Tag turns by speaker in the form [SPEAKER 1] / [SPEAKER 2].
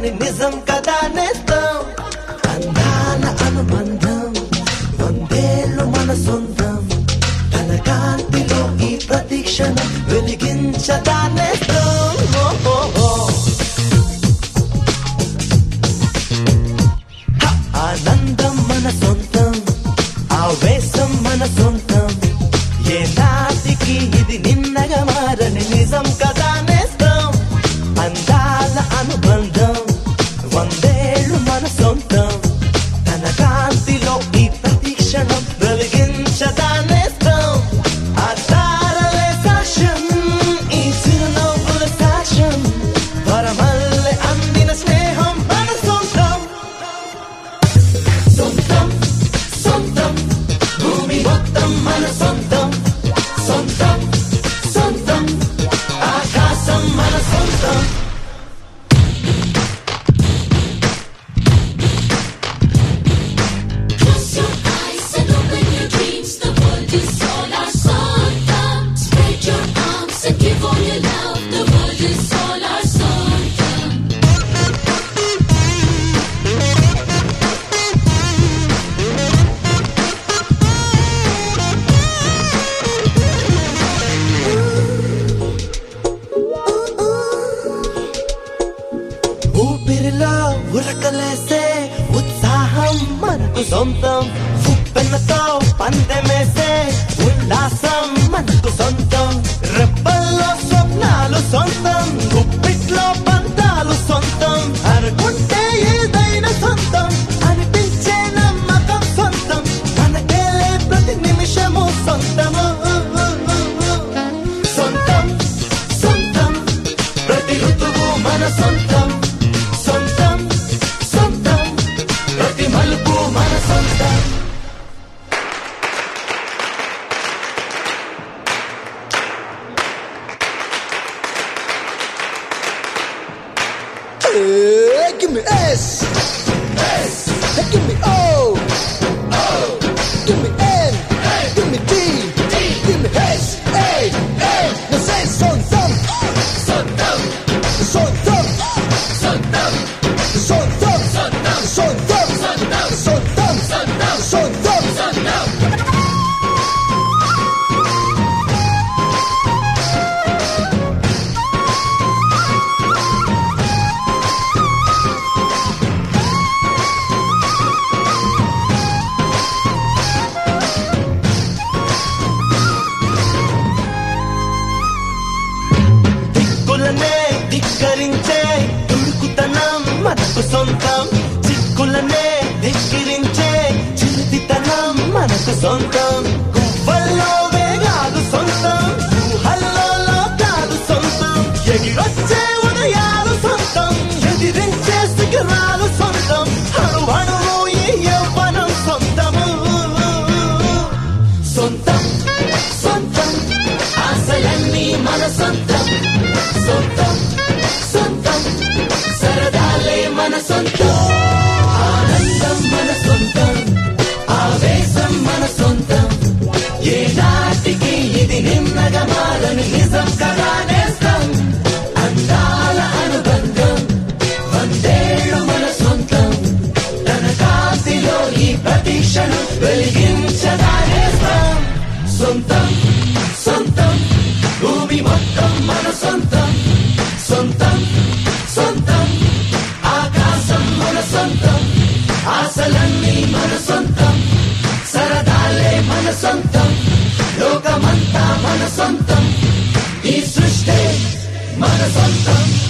[SPEAKER 1] మారని నిజం కదా నేస్తం అందాల అనుబంధం వందేళ్ళు మన సొంతం తన కాంతిలో ఈ ప్రతీక్షణం వెలిగించదా నేస్తం ఓ, ఓ, ఓ. హ! ఆనందం మన సొంతం ఆవేశం మన సొంతం ఏ నాటికి ఇది నిన్నగా మారని నిజం కదా నేస్తం అందాల అనుబంధం వందేళ్ళు మన సొంతం తన కాంతిలో ఈ ప్రతీక్షణం వెలిగించదా నేస్తం ఆ తారలే సాక్ష్యం ఈ చిరునవ్వుల సాక్ష్యం వరమల్లె అందిన స్నేహం మన సొంతం సొంతం సొంతం భూమి మొత్తం మన సొంతం సొంతం సొంతం ఆకాశం మన సొంతం
[SPEAKER 2] Close your eyes and open your dreams. The world is all our song. Spread your arms and give all your love. The world is all our song.
[SPEAKER 1] ఊపిరిలో ఉరకలేసే ఉత్సాహం మనకు సొంతం ఉప్పెన్నతో పందెమేసే ఉల్లాసం మనకు సొంతం రెప్పల్లో స్వప్నాలు సొంతం గుప్పిట్లో పంతాలు సొంతం అనుకుంటే ఏదైనా సొంతం అనిపించే నమ్మకం సొంతం మనకేలే ప్రతి నిమిషము సొంతము సొంతం సొంతం ప్రతి ఋతువు మన సొంతం సొంతం సొంతం ప్రతి మలుపు మన సొంతం
[SPEAKER 3] Hey, give me S. S. Hey, give me O. O. Give me N. Give me D. D. Give me S. A. A. Now say son thumb. Son thumb. Son thumb. Son thumb. Son thumb. Son thumb. Son thumb. Son thumb. Son thumb. Son thumb.
[SPEAKER 1] దిక్కులనే దిక్కరించే దుడుకుతనం మనకు సొంతం చిక్కులనే ధిక్కరించే చిరుతితనం మనకు సొంతం గువ్వల్లో వేగాలు సొంతం ఊహల్లో లోకాలు సొంతం ఎగిరొచ్చే ఉదయాలు సొంతం ఎదిరించే శిఖరాలు సొంతం అణువణువు ఈ యవ్వనం సొంతము సొంతం సొంతం ఆశలన్నీ మన సొంతం సొంతం సొంతం సరదాలే మన సొంతం ఆనందం మన సొంతం ఆవేశం మన సొంతం ఏ నాటికి ఇది నిన్నగా మారని నిజం కదా నేస్తం అందాల అనుబంధం వందేళ్ళు మన సొంతం తన కాంతిలో ఈ ప్రతీక్షను వెలిగించదా నేస్తం సొంతం సొంతం భూమి మొత్తం మన సొంతం సొంతం సొంతం ఆకాశం మన సొంతం ఆశలన్నీ మన సొంతం సరదాలే మన సొంతం లోకమంతా మన సొంతం ఈ సృష్టి మన సొంతం